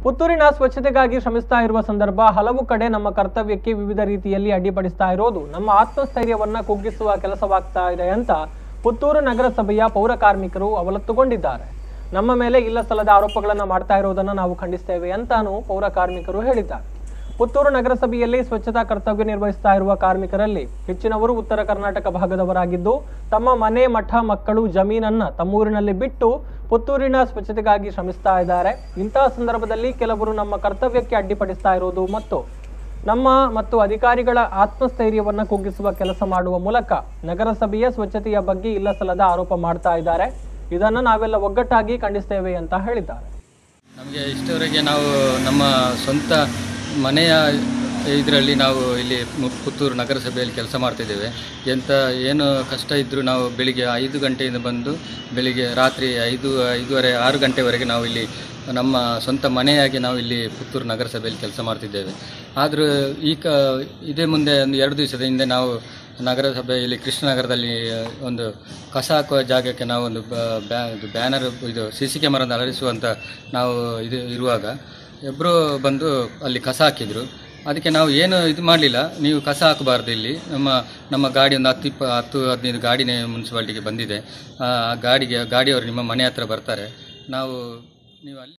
ಪುತ್ತೂರಿನ ಸ್ವಚ್ಛತೆಗಾಗಿ ಶ್ರಮಿಸ್ತಾ ಇರುವ ಸಂದರ್ಭ ಹಲವು ಕಡೆ ನಮ್ಮ ಕರ್ತವ್ಯಕ್ಕೆ ವಿವಿಧ ರೀತಿಯಲ್ಲಿ ಅಡ್ಡಿಪಡಿಸ್ತಾ ಇರೋದು ನಮ್ಮ ಆತ್ಮಸ್ಥೈರ್ಯವನ್ನ ಕುಗ್ಗಿಸುವ ಕೆಲಸವಾಗ್ತಾ ಇದೆ ಅಂತ ಪುತ್ತೂರು ನಗರಸಭೆಯ ಪೌರ ಕಾರ್ಮಿಕರು ಅವಲತ್ತುಗೊಂಡಿದ್ದಾರೆ ನಮ್ಮ ಮೇಲೆ ಇಲ್ಲ ಸಲ್ಲದ ಆರೋಪಗಳನ್ನ ಮಾಡ್ತಾ ಇರೋದನ್ನ ನಾವು ಖಂಡಿಸ್ತೇವೆ ಅಂತಾನು ಪೌರ ಕಾರ್ಮಿಕರು ಹೇಳಿದ್ದಾರೆ ಪುತ್ತೂರು ನಗರಸಭೆಯಲ್ಲಿ ಸ್ವಚ್ಛತಾ ಕರ್ತವ್ಯ ನಿರ್ವಹಿಸ್ತಾ ಇರುವ ಕಾರ್ಮಿಕರಲ್ಲಿ ಹೆಚ್ಚಿನವರು ಉತ್ತರ ಕರ್ನಾಟಕ ಭಾಗದವರಾಗಿದ್ದು ತಮ್ಮ ಮನೆ ಮಠ ಮಕ್ಕಳು ಜಮೀನನ್ನ ತಮ್ಮೂರಿನಲ್ಲಿ ಬಿಟ್ಟು ಪುತ್ತೂರಿನ ಸ್ವಚ್ಛತೆಗಾಗಿ ಶ್ರಮಿಸ್ತಾ ಇದ್ದಾರೆ ಇಂತಹ ಸಂದರ್ಭದಲ್ಲಿ ಕೆಲವರು ನಮ್ಮ ಕರ್ತವ್ಯಕ್ಕೆ ಅಡ್ಡಿಪಡಿಸ್ತಾ ಇರೋದು ಮತ್ತು ನಮ್ಮ ಮತ್ತು ಅಧಿಕಾರಿಗಳ ಆತ್ಮಸ್ಥೈರ್ಯವನ್ನ ಕುಗ್ಗಿಸುವ ಕೆಲಸ ಮಾಡುವ ಮೂಲಕ ನಗರಸಭೆಯ ಸ್ವಚ್ಛತೆಯ ಬಗ್ಗೆ ಇಲ್ಲಸಲ್ಲದ ಆರೋಪ ಮಾಡ್ತಾ ಇದ್ದಾರೆ ಇದನ್ನು ನಾವೆಲ್ಲ ಒಗ್ಗಟ್ಟಾಗಿ ಖಂಡಿಸ್ತೇವೆ ಅಂತ ಹೇಳಿದ್ದಾರೆ ನಮಗೆ ಇಷ್ಟವರೆಗೆ ನಾವು ನಮ್ಮ ಸ್ವಂತ ಮನೆಯ ಇದರಲ್ಲಿ ನಾವು ಇಲ್ಲಿ ಮು- ಪುತ್ತೂರು ನಗರಸಭೆಯಲ್ಲಿ ಕೆಲಸ ಮಾಡ್ತಿದ್ದೇವೆ ಎಂಥ ಏನು ಕಷ್ಟ ಇದ್ದರೂ ನಾವು ಬೆಳಿಗ್ಗೆ ಐದು ಗಂಟೆಯಿಂದ ಬಂದು ಬೆಳಿಗ್ಗೆ ರಾತ್ರಿ ಐದು ಐದೂವರೆ ಆರು ಗಂಟೆವರೆಗೆ ನಾವು ಇಲ್ಲಿ ನಮ್ಮ ಸ್ವಂತ ಮನೆಯಾಗಿ ನಾವು ಇಲ್ಲಿ ಪುತ್ತೂರು ನಗರಸಭೆಯಲ್ಲಿ ಕೆಲಸ ಮಾಡ್ತಿದ್ದೇವೆ ಆದರೂ ಈ ಕ ಇದೇ ಮುಂದೆ ಒಂದು ಎರಡು ದಿವಸದ ಹಿಂದೆ ನಾವು ನಗರಸಭೆಯಲ್ಲಿ ಕೃಷ್ಣನಗರದಲ್ಲಿ ಒಂದು ಕಸ ಹಾಕುವ ಜಾಗಕ್ಕೆ ನಾವು ಒಂದು ಬ- ಬ್ಯಾ- ಇದು ಬ್ಯಾನರ್ ಇದು ಸಿ ಸಿ ಕ್ಯಾಮರಾನ ಅಳವಡಿಸುವಂತ ನಾವು ಇದು ಇರುವಾಗ ಇಬ್ಬರು ಬಂದು ಅಲ್ಲಿ ಕಸ ಹಾಕಿದರು ಅದಕ್ಕೆ ನಾವು ಏನು ಇದು ಮಾಡಲಿಲ್ಲ ನೀವು ಕಸ ಹಾಕಬಾರ್ದು ಇಲ್ಲಿ ನಮ್ಮ ನಮ್ಮ ಗಾಡಿ ಒಂದು ಹತ್ತು ಇಪ್ಪ ಹತ್ತು ಹದಿನೈದು ಗಾಡಿನೇ ಮುನ್ಸಿಪಾಲ್ಟಿಗೆ ಬಂದಿದೆ ಆ ಗಾಡಿಗೆ ಗಾಡಿಯವರು ನಿಮ್ಮ ಮನೆ ಹತ್ರ ಬರ್ತಾರೆ ನಾವು ನೀವು ಅಲ್ಲಿ